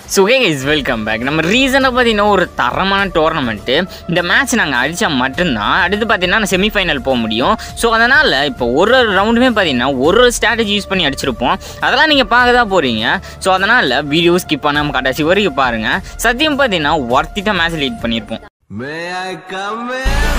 சுகே is welcome back நம்ம ரீசனாக பார்த்தீங்கன்னா ஒரு தரமான டோர்னமெண்ட்டு இந்த மேட்ச் நாங்கள் அடித்தா மட்டும்தான் அடுத்து பார்த்தீங்கன்னா செமிஃபைனல் போக முடியும் ஸோ அதனால் இப்போ ஒரு ஒரு ரவுண்டுமே பார்த்தீங்கன்னா ஒரு ஒரு ஸ்ட்ராட்டஜி யூஸ் பண்ணி அடிச்சிருப்போம் அதெல்லாம் நீங்கள் பார்க்க தான் போகிறீங்க ஸோ அதனால் வீடியோ ஸ்கிப் பண்ணாமல் கடைசி வரைக்கும் பாருங்கள் சத்தியம் பார்த்தீங்கன்னா ஒர்த்திட்ட மேட்ச் லீட் பண்ணியிருப்போம் May I come in?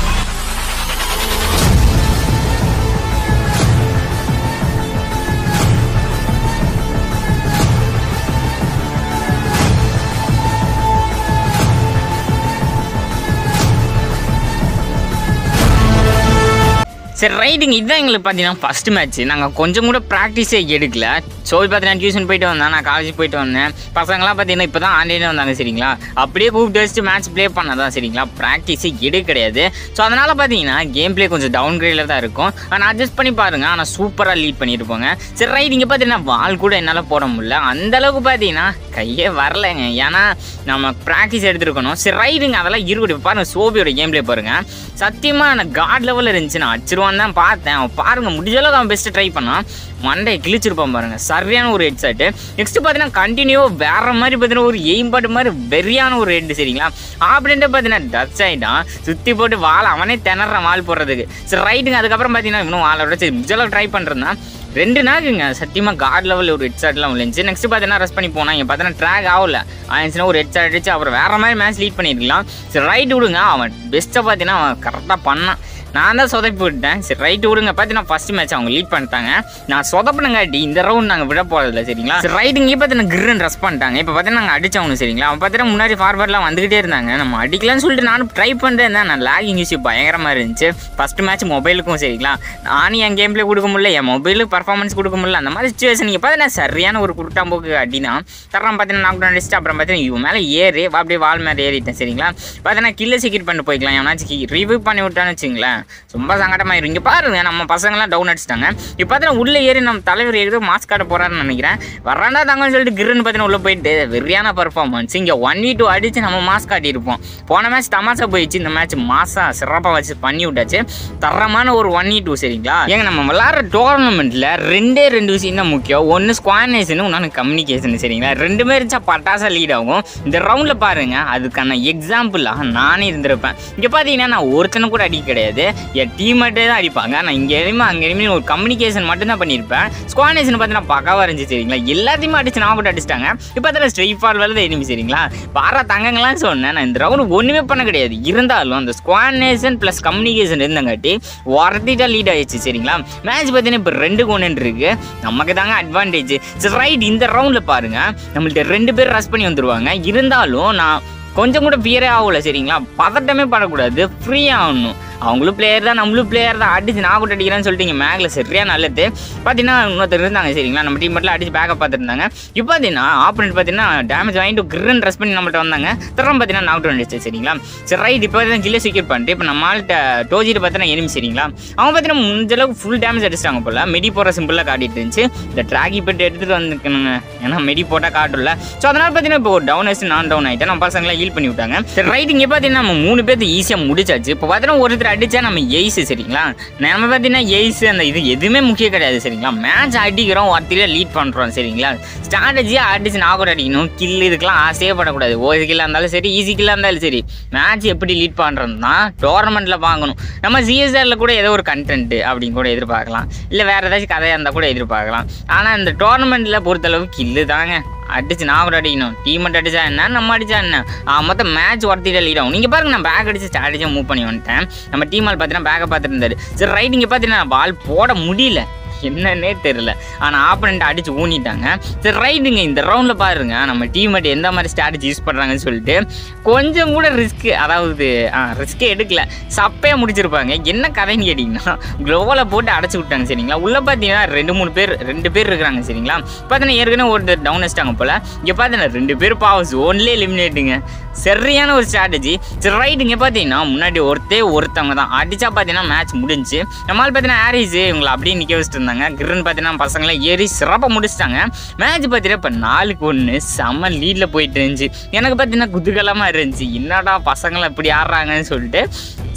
சரி ரைட்டுங்க இதுதான் எங்களுக்கு பார்த்தீங்கன்னா ஃபஸ்ட்டு மேட்ச் நாங்கள் கொஞ்சம் கூட ப்ராக்டிஸே எடுக்கல ஸோ பார்த்தீங்கன்னா டியூஷன் போயிட்டு வந்தேன் நான் காலேஜ் போயிட்டு வந்தேன் பசங்களாம் பார்த்தீங்கன்னா இப்போ தான் ஆன்லைனில் வந்தாங்க சரிங்களா அப்படியே கூப்பிட்டு வச்சுட்டு மேட்ச் ப்ளே பண்ணதான் சரிங்களா ப்ராக்டிஸே எடுக்க கிடையாது ஸோ அதனால் பார்த்தீங்கன்னா கேம் ப்ளே கொஞ்சம் டவுன் கிரேடில் தான் இருக்கும் ஆனால் அட்ஜஸ்ட் பண்ணி பாருங்கள் ஆனால் சூப்பராக லீட் பண்ணியிருப்போங்க சரி ரைட் இங்கே பார்த்தீங்கன்னா வால் கூட என்னால் போட முடியல அந்த அளவுக்கு பார்த்தீங்கன்னா கையே வரலைங்க ஏன்னா நம்ம ப்ராக்டிஸ் எடுத்துருக்கணும் சரி ரைடுங்க அதெல்லாம் இருக்கட்டும் பாருங்க சோபியோட கேம் ப்ளே பாருங்க சத்தியமாக நான் காட் லெவலில் இருந்துச்சு நான் அச்சிருவான்னு தான் பார்த்தேன் அவன் பாருங்க முடிஞ்ச அளவுக்கு அவன் பெஸ்ட்டு ட்ரை பண்ணான் மண்டையை கிழிச்சிருப்பான் பாருங்க சரியான ஒரு ஹெட் செட்டு நெக்ஸ்ட் பார்த்தீங்கன்னா கண்டினியூ வேற மாதிரி பார்த்தீங்கன்னா ஒரு எய்ம் பாட்டு மாதிரி வெறியான ஒரு ஹெட் சரிங்களா அப்படின்ட்டு பார்த்தீங்கன்னா டச் ஆகிட்டான் சுற்றி போட்டு வாழை அவனே திணறான் வால் போடுறதுக்கு சரி ரைட்டுங்க அதுக்கப்புறம் பார்த்தீங்கன்னா இன்னும் வாழோட சரி முடிஞ்ச அளவுக்கு ட்ரை பண்ணுறேன் ரெண்டு நாளுக்குங்க சத்தியமாக காட் லெவலில் ஒரு ஹெட் ஷாட்லாம் விழுந்துச்சு நெக்ஸ்ட் பார்த்தீங்கன்னா ரெஸ்ட் பண்ணி போனால் இங்கே பார்த்தீங்கன்னா ட்ராக் ஆகல ஆயிடுச்சுன்னா ஒரு ஹெட் ஷாட் அடிச்சு அப்புறம் வேறு மாதிரி மேட்ச் லீட் பண்ணியிருக்கலாம் சரி ரைட் விடுங்க அவன் பெஸ்ட்டை பார்த்தீங்கன்னா அவன் கரெக்டாக பண்ணான் நான் தான் சொதப்பி விட்டேன் சரி ரைட் விடுங்க பார்த்தீங்கன்னா ஃபஸ்ட் மேட்ச் அவங்க லீட் பண்ணிட்டாங்க நான் சொதப்பினங்காட்டி இந்த ரவுண்ட் நாங்கள் விட போகிறதில்ல சரிங்களா சரி ரைட் இங்கே பார்த்தீங்கன்னா கிரன் ரெஸ்ட் பண்ணிட்டாங்க இப்போ பார்த்தீங்கன்னா நாங்கள் அடிச்சவனு சரிங்களா அவன் பார்த்தீங்கன்னா முன்னாடி ஃபார்வர்ட்லாம் வந்துகிட்டே இருந்தாங்க நம்ம அடிக்கலாம்னு சொல்லிட்டு நானும் ட்ரை பண்ணுறேன் தான் நான் லேகிங் இஷ்யூ பயங்கரமாக இருந்துச்சு ஃபஸ்ட் மேட்ச் மொபைலுக்கும் சரிங்களா நானும் என் கேம் ப்ளே கொடுக்க முடியல என் மொபைலுக்கு பர்ஃபார்மன்ஸ் கொடுக்க முடியல அந்த மாதிரி சுச்சுவேஷன் நீங்கள் பார்த்தீங்கன்னா சரியான ஒரு குருட்டாம்போக்கு அடி தான் தரம் பார்த்தீங்கன்னா நாக் டவுன் அடிச்சுட்டு அப்புறம் பார்த்தீங்கன்னா இவன் மேலே ஏறி அப்படியே வால் மேலே ஏறிட்டேன் சரிங்களா பார்த்தீங்கன்னா கில்ல செக்யூர் பண்ணி போய்க்கலாம் எவனாச்சும் ரிவ்யூ பண்ணி விட்டான்னு வச்சுங்களேன் ரொம்ப சங்கடமாயிரும் இங்கே பாருங்க நம்ம பசங்களாம் டவுன் அடிச்சிட்டாங்க இப்போ பார்த்தீங்கன்னா உள்ளே ஏறி நம்ம தலைவர் ஏறி மாஸ்க் காட்ட போகிறாருன்னு நினைக்கிறேன் வராண்டா தாங்கன்னு சொல்லிட்டு கிருன்னு பார்த்தீங்கன்னா உள்ளே போயிட்டு வெறியான பர்ஃபார்மன்ஸ் இங்கே ஒன் வீ டூ அடித்து நம்ம மாஸ்க் காட்டியிருப்போம் போன மேட்ச் தமாசா போயிடுச்சு இந்த மேட்ச் மாசா சிறப்பாக வச்சு பண்ணி விட்டாச்சு தரமான ஒரு ஒன் வீ டூ சரிங்களா ஏங்க நம்ம விளாட்ற டோர்னமெண்ட்டில் ரெண்டே ரெண்டு விஷயம் தான் முக்கியம் ஒன்று ஸ்குவானேஷன் இன்னொன்று கம்யூனிகேஷன் சரிங்களா ரெண்டுமே இருந்துச்சா பட்டாசா லீட் ஆகும் இந்த ரவுண்டில் பாருங்க அதுக்கான எக்ஸாம்பிளாக நானே இருந்திருப்பேன் இங்கே பார்த்தீங்கன்னா நான் ஒருத்தனை கூட அடிக்க கிடையாது என் டீம்மேட்டே தான் அடிப்பாங்க நான் இங்கே எதுவுமே அங்கே எதுவுமே ஒரு கம்யூனிகேஷன் மட்டும் தான் பண்ணியிருப்பேன் ஸ்குவானேஷன் பார்த்தீங்கன்னா பக்காவாக இருந்துச்சு சரிங்களா எல்லாத்தையுமே அடிச்சு நான் கூட அடிச்சிட்டாங்க இப்போ அதில் ஸ்ட்ரைட் ஃபார்வர்டில் தான் எனிமி சரிங்களா பாரா தங்கங்களாம் சொன்னேன் நான் இந்த ரவுண்டு ஒன்றுமே பண்ண கிடையாது இருந்தாலும் அந்த ஸ்குவானேஷன் ப்ளஸ் கம்யூனிகேஷன் இருந்தங்காட்டி ஒரத்திட்டாக லீட் ஆயிடுச்சு சரிங்களா மேட்ச் பார்த்தீங்கன்னா இப்போ ரெண்டு ஒன்று இருக்கு நமக்கு தாங்க அட்வான்டேஜ் சரி ரைட் இந்த ரவுண்டில் பாருங்க நம்மள்ட்ட ரெண்டு பேர் ரஷ் பண்ணி வந்துருவாங்க இருந்தாலும் நான் கொஞ்சம் கூட ஃபியரே ஆகல சரிங்களா பதட்டமே படக்கூடாது ஃப்ரீ ஆகணும் அவங்களும் பிளேயர் தான் நம்மளும் பிளேயர் தான் அடிச்சு நான் கூட அடிக்கிறேன்னு சொல்லிட்டு இங்கே மேக்ல சரியா நல்லது பார்த்தீங்கன்னா இன்னொருத்தர் இருந்தாங்க சரிங்களா நம்ம டீம் மட்டும் அடிச்சு பேக்கப் பார்த்துருந்தாங்க இப்போ பார்த்தீங்கன்னா ஆப்போனட் பார்த்தீங்கன்னா டேமேஜ் வாங்கிட்டு கிரன் ட்ரெஸ் பண்ணி நம்மள்ட்ட வந்தாங்க திறம் பார்த்தீங்கன்னா நாக் டவுன் அடிச்சு சரிங்களா சரி ரைட் இப்போ தான் கில்ல செக்யூர் பண்ணிட்டு இப்போ நம்மள்ட்ட டோஜிட்டு பார்த்தீங்கன்னா எனிமி சரிங்களா அவங்க பார்த்தீங்கன்னா முடிஞ்ச அளவுக்கு ஃபுல் டேமேஜ் அடிச்சிட்டாங்க போல மெடி போகிற சிம்பிளாக காட்டிட்டு இருந்துச்சு இந்த ட்ராகி பெட்டு எடுத்துகிட்டு வந்துருக்கணுங்க ஏன்னா மெடி போட்டால் காட்டும்ல ஸோ அதனால் பார்த்தீங்கன்னா இப்போ டவுன் ஆச்சு நான் டவுன் ஆகிட்டேன் நம்ம பசங்களாம் ஹீல் பண்ணி விட்டாங்க சரி ரைட் இங்கே பார்த்தீங்கன்னா நம்ம மூணு பேர்த்து ஈஸியாக முடிச்சாச்சு இப்போ பார்த்தீங்கன்னா ஒருத்தர் அடிச்சா நம்ம எய்ஸ் சரிங்களா நம்ம பார்த்தீங்கன்னா எய்ஸ் அந்த இது எதுவுமே முக்கியம் கிடையாது சரிங்களா மேட்ச் அடிக்கிறோம் ஒருத்தரையே லீட் பண்ணுறோம் சரிங்களா ஸ்ட்ராட்டஜியாக அடிச்சு நான் கூட அடிக்கணும் கில் இதுக்கெல்லாம் ஆசையே படக்கூடாது ஓசி கில்லாக இருந்தாலும் சரி ஈஸி கில்லாக இருந்தாலும் சரி மேட்ச் எப்படி லீட் பண்ணுறது தான் டோர்னமெண்ட்டில் வாங்கணும் நம்ம சிஎஸ்ஆரில் கூட ஏதோ ஒரு கண்டென்ட் அப்படின்னு கூட எதிர்பார்க்கலாம் இல்லை வேறு ஏதாச்சும் கதையாக இருந்தால் கூட எதிர்பார்க்கலாம் ஆனால் இந்த டோர்னமெண்ட்டில் பொறுத்தளவு கில்லு தாங்க அடிச்சு நான் கூட அடிக்கணும் டீம் மட்டும் அடிச்சா என்ன நம்ம அடிச்சா என்ன ஆ, மொத்தம் மேட்ச் ஒருத்திட்ட லீட் ஆகும் நீங்கள் பாருங்க நான் பேக் அடிச்சு ஸ்ட்ராட்டஜியாக மூவ் பண்ணி வந்துட்டேன் நம்ம டீம் ஆள் பார்த்தீங்கன்னா பேக்கை பார்த்துட்டு இருந்தாரு சரி ரைட் இங்கே பார்த்தீங்கன்னா பால் போட முடியல என்னன்னே தெரில ஆனால் ஆப்பனண்ட் அடிச்சு ஊனிட்டாங்க சரி ரைட்டுங்க இந்த ரவுண்டில் பாருங்க நம்ம டீம்மேட் எந்த மாதிரி ஸ்ட்ராட்டஜி யூஸ் பண்ணுறாங்கன்னு சொல்லிட்டு கொஞ்சம் கூட ரிஸ்க்கு அதாவது ரிஸ்க்கே எடுக்கல சப்பையாக முடிச்சிருப்பாங்க என்ன கதைன்னு கேட்டிங்கன்னா க்ளோவில் போட்டு அடைச்சி விட்டாங்க சரிங்களா உள்ளே பார்த்தீங்கன்னா ரெண்டு மூணு பேர் ரெண்டு பேர் இருக்கிறாங்க சரிங்களா பார்த்தீங்கன்னா ஏற்கனவே ஒருத்தர் டவுன் வச்சிட்டாங்க போல் இங்கே பார்த்தீங்கன்னா ரெண்டு பேர் பாவம் ஜோன்லேயே எலிமினேட்டுங்க சரியான ஒரு ஸ்ட்ராட்டஜி சரி ரைட் இங்கே பார்த்தீங்கன்னா முன்னாடி ஒருத்தே ஒருத்தவங்க தான் அடிச்சா பார்த்தீங்கன்னா மேட்ச் முடிஞ்சு நம்மளால் பார்த்தீங்கன்னா ஹாரிஸ் இவங்களை அப்படியே நிற்க வச்சுட்டு இருந்தாங்க கிரன் பார்த்தீங்கன்னா பசங்களை ஏறி சிறப்பாக முடிச்சிட்டாங்க மேட்ச் பார்த்தீங்கன்னா இப்போ நாலுக்கு ஒன்று செம்ம லீடில் போயிட்டு இருந்துச்சு எனக்கு பார்த்தீங்கன்னா குதூகலமாக இருந்துச்சு என்னடா பசங்களை இப்படி ஆடுறாங்கன்னு சொல்லிட்டு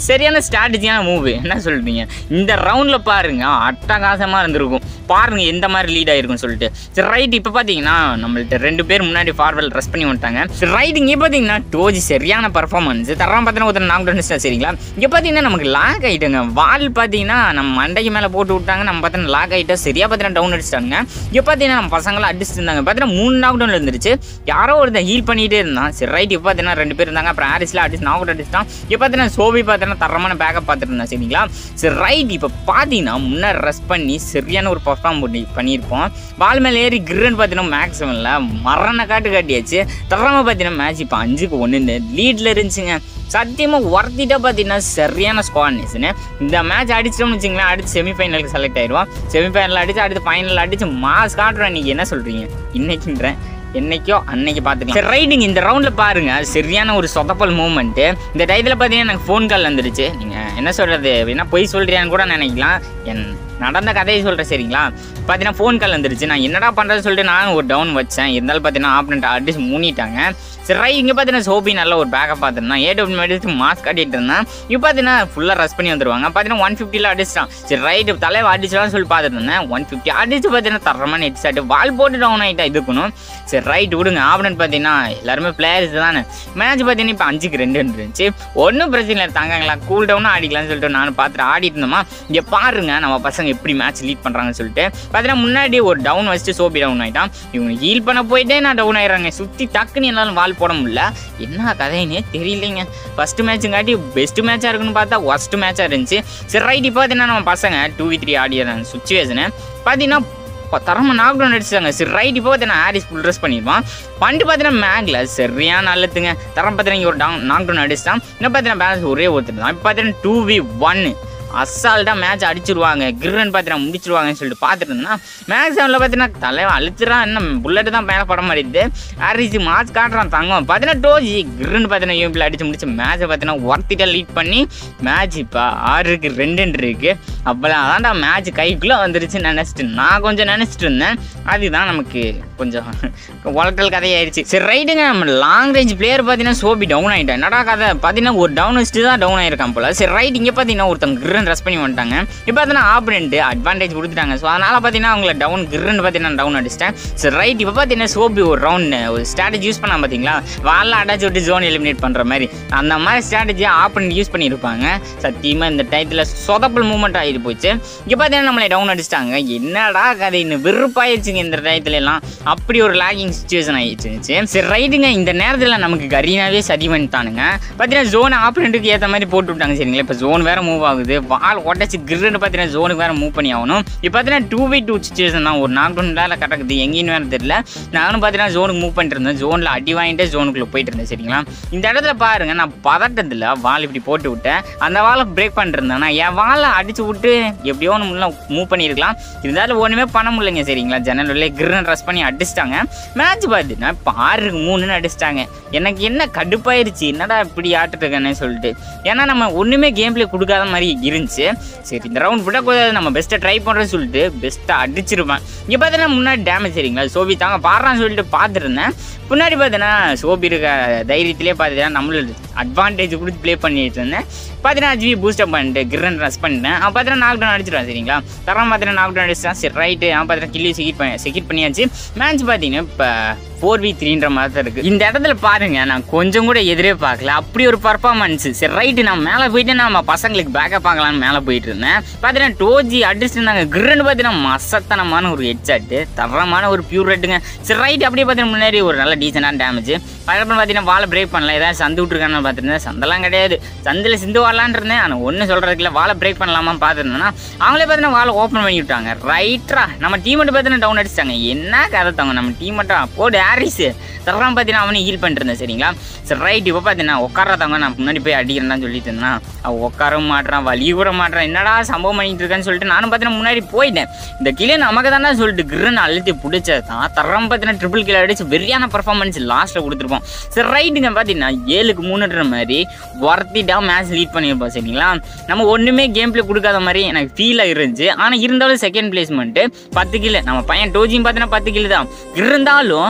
சரியான ஸ்ட்ராட்டஜியான மூவ் என்ன சொல்றீங்க இந்த ரவுண்டில் பாருங்க அட்டகாசமாக இருந்திருக்கும் பாருங்க எந்த மாதிரி லீட் ஆயிருக்கும்னு சொல்லிட்டு சரி ரைட் இப்போ பார்த்தீங்கன்னா நம்மள்ட்ட ரெண்டு பேர் முன்னாடி ஃபார்வல் ரெஸ்ட் பண்ணி வந்துட்டாங்க சரி ரைட் இங்கே பார்த்தீங்கன்னா டோஜி சரியான பர்ஃபார்மன்ஸ் தரம் பார்த்தீங்கன்னா ஒருத்தர் நாக் டவுன் சரிங்களா இங்கே பார்த்தீங்கன்னா நமக்கு லாக் ஆகிட்டுங்க வால் பார்த்தீங்கன்னா நம்ம மண்டைக்கு மேலே போட்டு விட்டாங்க நம்ம பார்த்தீங்கன்னா லாக் ஆகிட்டா சரியாக பார்த்தீங்கன்னா டவுன் அடிச்சிட்டாங்க இங்கே பார்த்தீங்கன்னா நம்ம பசங்களாம் அடிச்சுட்டு இருந்தாங்க பார்த்தீங்கன்னா மூணு நாக் டவுன் இருந்துருச்சு யாரோ ஒருத்தன் ஹீல் பண்ணிகிட்டே இருந்தான் சரி ரைட் இப்போ பார்த்தீங்கன்னா ரெண்டு பேர் இருந்தாங்க அப்புறம் ஹாரிஸ்ல அடிச்சு நாக் அவுட் அடிச்சிட்டான் இப்போ பார்த்தீங்கன்னா சோபி பார்த்தீங்கன்னா தரமான பேக்கப் பார்த்துட்டு இருந்தான் சரிங்களா சரி ரைட் இப்போ பார்த்தீங்கன்னா முன்னாடி ரெஸ்ட் பண்ணி சரியான ஒரு பர்ஃபார்ம் பண்ணி பண்ணியிருப்போம் பால் மேலே ஏறி கிரன் பார்த்தீங்கன்னா மேக்ஸிமம்ல மரண காட்டு காட்டியாச்சு தரமாக பார்த்தீங்கன்னா மேட்ச் இப்போ அஞ்சுக்கு ஒன்று லீடில் இருந்துச்சுங்க சத்தியமாக ஒர்த்திட்டாக பார்த்தீங்கன்னா சரியான ஸ்குவாட்னஸ்னு இந்த மேட்ச் அடிச்சிட்டோம்னு வச்சுங்களேன் அடுத்து செமிஃபைனலுக்கு செலக்ட் ஆயிடுவோம் செமிஃபைனல் அடிச்சு அடுத்து ஃபைனல் அடிச்சு மாஸ் காட்டுறோம் இன்னைக்கு என்ன சொல்கிறீங்க இன்னைக்குன்றேன் என்னைக்கோ அன்னைக்கு பார்த்துக்கலாம் சரி ரைடிங் இந்த ரவுண்டில் பாருங்க சரியான ஒரு சொதப்பல் மூமெண்ட்டு இந்த டயத்தில் பார்த்தீங்கன்னா எனக்கு ஃபோன் கால் வந்துடுச்சு நீங்கள் என்ன சொல்கிறது அப்படின்னா பொய் சொல்கிறியான்னு கூட நினைக்கலாம் என் நடந்த கதையை சொல்கிறேன் சரிங்களா பார்த்தீங்கன்னா ஃபோன் கால் வந்துருச்சு நான் என்னடா பண்ணுறது சொல்லிட்டு நானும் ஒரு டவுன் வச்சேன் இருந்தாலும் பார்த்தீங்கன்னா ஆப்னண்ட் அடிச்சு மூணிட்டாங்க சரி ரை இங்கே பார்த்தீங்கன்னா சோபி நல்ல ஒரு பேக்கப் பார்த்துருந்தான் ஏ டபுள் மெடிச்சு மாஸ்க் கட்டிட்டு இருந்தான் இப்போ பார்த்தீங்கன்னா ஃபுல்லாக ரஸ் பண்ணி வந்துருவாங்க பார்த்தீங்கன்னா ஒன் ஃபிஃப்டியில் அடிச்சிட்டான் சரி ரைட்டு தலைவை அடிச்சிடலாம்னு சொல்லி பார்த்துட்டு இருந்தேன் ஒன் ஃபிஃப்டி அடிச்சு பார்த்தீங்கன்னா தரமான ஹெட் ஷாட்டு வால் போட்டு டவுன் ஆகிட்டா இதுக்கணும் சரி ரைட் விடுங்க ஆப்னண்ட் பார்த்தீங்கன்னா எல்லாருமே பிளேயர்ஸ் தானே மேட்ச் பார்த்தீங்கன்னா இப்போ அஞ்சுக்கு ரெண்டு இருந்துச்சு ஒன்றும் பிரச்சனை இல்லை தாங்கங்களா கூல் டவுனாக ஆடிக்கலாம்னு சொல்லிட்டு நான் பார்த்துட்டு ஆடிட்டு இருந்தோமா இங்கே பாருங்க நம்ம பசங்க எப்படி மேட்ச் லீட் பண்ணுறாங்கன்னு சொல்லிட்டு பார்த்தீங்கன்னா முன்னாடி ஒரு டவுன் வச்சுட்டு சோபி டவுன் ஆகிட்டான் இவங்க ஹீல் பண்ண போயிட்டே நான் டவுன் ஆயிடுறாங்க சுற்றி டக்குன்னு என்னாலும் வால் போட முடியல என்ன கதைன்னே தெரியலைங்க ஃபர்ஸ்ட் மேட்சுங்காட்டி பெஸ்ட் மேட்சாக இருக்குன்னு பார்த்தா ஒஸ்ட் மேட்சாக இருந்துச்சு சரி ரைட் இப்போ பார்த்தீங்கன்னா நம்ம பசங்க டூ வி த்ரீ ஆடியறாங்க சுச்சுவேஷனு பார்த்தீங்கன்னா இப்போ தரமாக நாக் டவுன் அடிச்சாங்க சரி ரைட் இப்போ பார்த்தீங்கன்னா ஹாரிஸ் ஃபுல் ட்ரெஸ் பண்ணியிருப்பான் பண்ணிட்டு பார்த்தீங்கன்னா மேக்ல சரியான நல்லதுங்க தரம் பார்த்தீங்கன்னா ஒரு டவுன் நாக் டவுன் அடிச்சிட்டான் இன்னும் பார்த்தீங்கன்னா பேலன்ஸ் ஒரே ஒருத்தர் தான் இப்போ பார்த்தீங்கன்னா டூ வி ஒன்னு அசால்ட்டாக மேட்ச் அடிச்சிருவாங்க கிரன் பார்த்தீங்கன்னா முடிச்சிருவாங்கன்னு சொல்லிட்டு பார்த்துட்டு இருந்தேன்னா மேட்ச் செவனில் பார்த்தீங்கன்னா தலைவன் அழுத்துறான் என்ன புல்லட்டு தான் மேலே பட மாட்டேது ஹாரிஸ் மாஸ் காட்டுறான் தங்கம் பார்த்தீங்கன்னா டோஜி கிரன் பார்த்தீங்கன்னா யூபியில் அடிச்சு முடிச்சு மேட்ச்சை பார்த்தீங்கன்னா ஒர்த்திட்டாக லீட் பண்ணி மேட்ச் இப்போ ஆறுக்கு ரெண்டுன்னு இருக்கு அப்போலாம் அதான்டா மேட்ச் கைக்குள்ளே வந்துருச்சுன்னு நினச்சிட்டு நான் கொஞ்சம் நினச்சிட்டு இருந்தேன் அதுதான் நமக்கு கொஞ்சம் உலட்டல் கதையாயிருச்சு சரி ரைட்டுங்க நம்ம லாங் ரேஞ்ச் பிளேயர் பார்த்தீங்கன்னா சோபி டவுன் ஆகிட்டேன் என்னடா கதை பார்த்தீங்கன்னா ஒரு டவுன் வச்சுட்டு தான் டவுன் ஆயிருக்கான் போல சரி ரைட் இங்கே பார்த்தீங்கன்னா ஒருத்தங்க கிரன் ரெஸ்ட் பண்ணி வந்துட்டாங்க இப்போ பார்த்தீங்கன்னா ஆப்பனண்ட் அட்வான்டேஜ் கொடுத்துட்டாங்க ஸோ அதனால் பார்த்தீங்கன்னா அவங்கள டவுன் கிரன் பார்த்தீங்கன்னா டவுன் அடிச்சிட்டேன் சரி ரைட் இப்போ பார்த்தீங்கன்னா சோபி ஒரு ரவுண்ட் ஒரு ஸ்ட்ராட்டஜி யூஸ் பண்ணா பார்த்தீங்களா வாலில் அடைச்சி விட்டு ஜோன் எலிமினேட் பண்ணுற மாதிரி அந்த மாதிரி ஸ்ட்ராட்டஜியை ஆப்பனண்ட் யூஸ் பண்ணியிருப்பாங்க சத்தியமாக இந்த டயத்தில் சொதப்பல் மூவ்மெண்ட் ஆகிட்டு போச்சு இங்கே பார்த்தீங்கன்னா நம்மளை டவுன் அடிச்சிட்டாங்க என்னடா கதை இன்னும் வெறுப்பாயிருச்சுங்க இந்த டயத்துல எல்லாம் அப்படி ஒரு லாகிங் சுச்சுவேஷன் ஆயிடுச்சு சரி ரைட்டுங்க இந்த நேரத்தில் நமக்கு கரீனாவே சதி பண்ணிட்டானுங்க பார்த்தீங்கன்னா ஜோன் ஆப்பனண்ட்டுக்கு ஏற்ற மாதிரி போட்டு விட்டாங்க சரிங்களா இப்போ ஜோன் வேற மூவ் ஆகுது வால் உடச்சி கிரின்னு பார்த்தீங்கன்னா ஜோனுக்கு வேற மூவ் பண்ணி ஆகணும் இப்போ பார்த்தீங்கன்னா டூ பை டூ சுச்சுவேஷன் தான் ஒரு நாக் டவுன் வேலை கிடக்குது எங்கேயும் வேறு தெரியல நானும் பார்த்தீங்கன்னா ஜோனுக்கு மூவ் பண்ணிட்டு இருந்தேன் ஜோனில் அடி வாங்கிட்டு ஜோனுக்குள்ளே போயிட்டு இருந்தேன் சரிங்களா இந்த இடத்துல பாருங்க நான் பதட்டத்தில் வால் இப்படி போட்டு விட்டேன் அந்த வாலை பிரேக் பண்ணிருந்தேன் நான் என் வாலை அடிச்சு விட்டு எப்படியோ ஒன்று மூவ் பண்ணியிருக்கலாம் இருந்தாலும் ஒன்றுமே பண்ண முடியலைங்க சரிங்களா ஜன்னல் உள்ளே கிரன் ட்ரெஸ் பண்ணி அடிச்சிட்டாங்க மேட்ச் பார்த்தீங்கன்னா இப்போ ஆறுக்கு மூணுன்னு அடிச்சிட்டாங்க எனக்கு என்ன கடுப்பாயிருச்சு என்னடா இப்படி ஆட்டுட்டு இருக்கேன்னு சொல்லிட்டு ஏன்னா நம்ம ஒன்றுமே கேம் பிளே கொடுக்காத மாதிரி இருந்துச்சு சரி இந்த ரவுண்ட் விடக்கூடாது நம்ம பெஸ்ட்டை ட்ரை பண்ணுறேன்னு சொல்லிட்டு பெஸ்ட்டாக அடிச்சிருப்பேன் இங்கே பார்த்தீங்கன்னா முன்னாடி டேமேஜ் சரிங்களா சோபி தாங்க பாடுறான்னு சொல்லிட்டு பார்த்துருந்தேன் முன்னாடி பார்த்தீங்கன்னா சோபி இருக்க தைரியத்திலே பார்த்தீங்கன்னா நம்மளுக்கு அட்வான்டேஜ் கொடுத்து ப்ளே பண்ணிட்டு இருந்தேன் பார்த்தீங்கன்னா ஜிபி பூஸ்டப் பண்ணிட்டு கிரன் ரஸ் பண்ணிட்டேன் அவன் பார்த்தீங்கன்னா நாக் டவுன் அடிச்சிடுவான் சரிங்களா தரம் பார்த்தீங்கன்னா நாக் டவுன் அடிச்சிட்டான் சரி ரைட்டு அவன் பார்த்தீங்கன்னா கில்லி செக்யூட் பண்ணி செக்யூட் பண்ணியாச்சு மேட்ச் பார்த்தீங்கன்னா இப்போ ஃபோர் வி த்ரீன்ற மாதிரி தான் இருக்குது இந்த இடத்துல பாருங்க நான் கொஞ்சம் கூட எதிரே பார்க்கல அப்படி ஒரு பர்ஃபார்மன்ஸ் சரி ரைட்டு நான் மேலே போயிட்டு நம்ம பசங்களுக்கு பேக்கப் ஆகலான்னு மேலே போயிட்டு இருந்தேன் பார்த்தீங்கன்னா டோஜி அடிச்சுட்டு இருந்தாங்க கிரன் பார்த்தீங்கன்னா மசத்தனமான ஒரு ஹெட்ஷாட்டு தரமான ஒரு பியூர் ரெட்டுங்க சரி ரைட் அப்படியே பார்த்தீங்கன்னா முன்னாடி ஒரு நல்ல டீசெண்டான டேமேஜ் அதுக்கப்புறம் பார்த்தீங்கன்னா வாழை பிரேக் பண்ணல ஏதாவது சந்து விட்டுருக்கான்னு பார்த்துருந்தேன் சந்தெல்லாம் கிடையாது சந்தில் சிந்து வாழலான் இருந்தேன் ஆனால் ஒன்றும் சொல்கிறதுக்கு இல்லை வாழை பிரேக் பண்ணலாமா பார்த்துருந்தேன்னா அவங்களே பார்த்தீங்கன்னா வாழை ஓப்பன் பண்ணி விட்டாங்க ரைட்ரா நம்ம டீம் மட்டும் பார்த்தீங்கன்னா டவுன் அடிச்சிட்டாங்க என்ன கதை தவங்க நம்ம டீம் மட்டும் போடு ஹாரிஸ் தர்றான் பார்த்தீங்கன்னா அவனே ஹீல் பண்ணிட்டு இருந்தேன் சரிங்களா சரி ரைட் இப்போ பார்த்தீங்கன்னா உட்காராதவங்க நான் முன்னாடி போய் அடிக்கிறேன்னு சொல்லிட்டு இருந்தான் அவன் உட்காரவும் மாட்றான் வலி கூட மாட்றான் என்னடா சம்பவம் பண்ணிட்டு இருக்கான்னு சொல்லிட்டு நானும் பார்த்தீங்கன்னா முன்னாடி போயிட்டேன் இந்த கிளே நமக்கு தானே சொல்லிட்டு கிரன் அழுத்தி பிடிச்சது தான் தரம் பார்த்தீங்கன்னா ட்ரிபிள் கிலோ அடிச்சு வெறியான பர்ஃபார்மன்ஸ் லாஸ்ட்டில் கொடுத்துருப்போம் சரி ரைட்டுங்க பார்த்தீங்கன்னா ஏழுக்கு மூணுன்ற மாதிரி ஒர்த்திட்டாக மேட்ச் லீட் பண்ணியிருப்போம் சரிங்களா நம்ம ஒன்றுமே கேம் பிளே கொடுக்காத மாதிரி எனக்கு ஃபீல் இருந்துச்சு ஆனால் இருந்தாலும் செகண்ட் பிளேஸ்மெண்ட்டு பத்து கிலோ நம்ம பையன் டோஜியும் பார்த்தீங்கன்னா பத்து கிலோ தான் இருந்தாலும்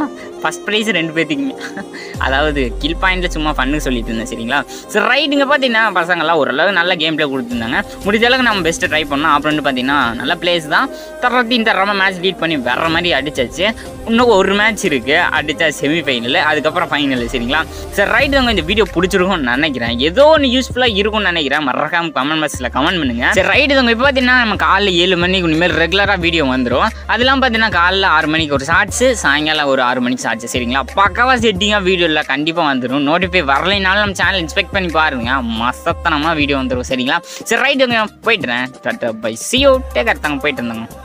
ஃபஸ்ட் ப்ரைஸ் ரெண்டு பேர்த்துக்குமே அதாவது கில் பாயிண்டில் சும்மா ஃபன்னுக்கு சொல்லிட்டு இருந்தேன் சரிங்களா சரி ரைட்டுங்க பார்த்தீங்கன்னா பசங்கள்லாம் ஓரளவு நல்ல கேம் ப்ளே கொடுத்துருந்தாங்க முடிஞ்ச அளவுக்கு நம்ம பெஸ்ட்டு ட்ரை பண்ணோம் அப்புறம் வந்து பார்த்தீங்கன்னா நல்ல பிளேஸ் தான் தரத்தின் தரமாக மேட்ச் லீட் பண்ணி வேற மாதிரி அடிச்சாச்சு இன்னும் ஒரு மேட்ச் இருக்குது அடித்தா செமிஃபைனல் அதுக்கப்புறம் ஃபைனல் சரிங்களா சரி ரைட்டு தாங்க இந்த வீடியோ பிடிச்சிருக்கும்னு நினைக்கிறேன் ஏதோ ஒன்று யூஸ்ஃபுல்லாக இருக்கும்னு நினைக்கிறேன் மறக்காம கமெண்ட் பாக்ஸில் கமெண்ட் பண்ணுங்க சரி ரைட்டு தாங்க இப்போ பார்த்தீங்கன்னா நம்ம காலைல ஏழு மணிக்கு இனிமேல் ரெகுலராக வீடியோ வந்துடும் அதெல்லாம் பார்த்தீங்கன்னா காலைல ஆறு மணிக்கு ஒரு ஷார்ட்ஸு சாயங்காலம் ஒரு ஆறு மணிக்கு ஷார்ட்ஸ் சரிங்களா பக்காவாக செட்டிங்காக வீடியோவில் கண்டிப்பாக வந்துடும் நோட்டிஃபை வரலைனாலும் நம்ம சேனல் இன்ஸ்பெக்ட் பண்ணி பாருங்க மசத்தனமாக வீடியோ வந்துடும் சரிங்களா சரி ரைட்டு போயிட்டுறேன் டாட்டா பை சியோ டேக்கர் தாங்க போயிட்டு இருந்தாங்க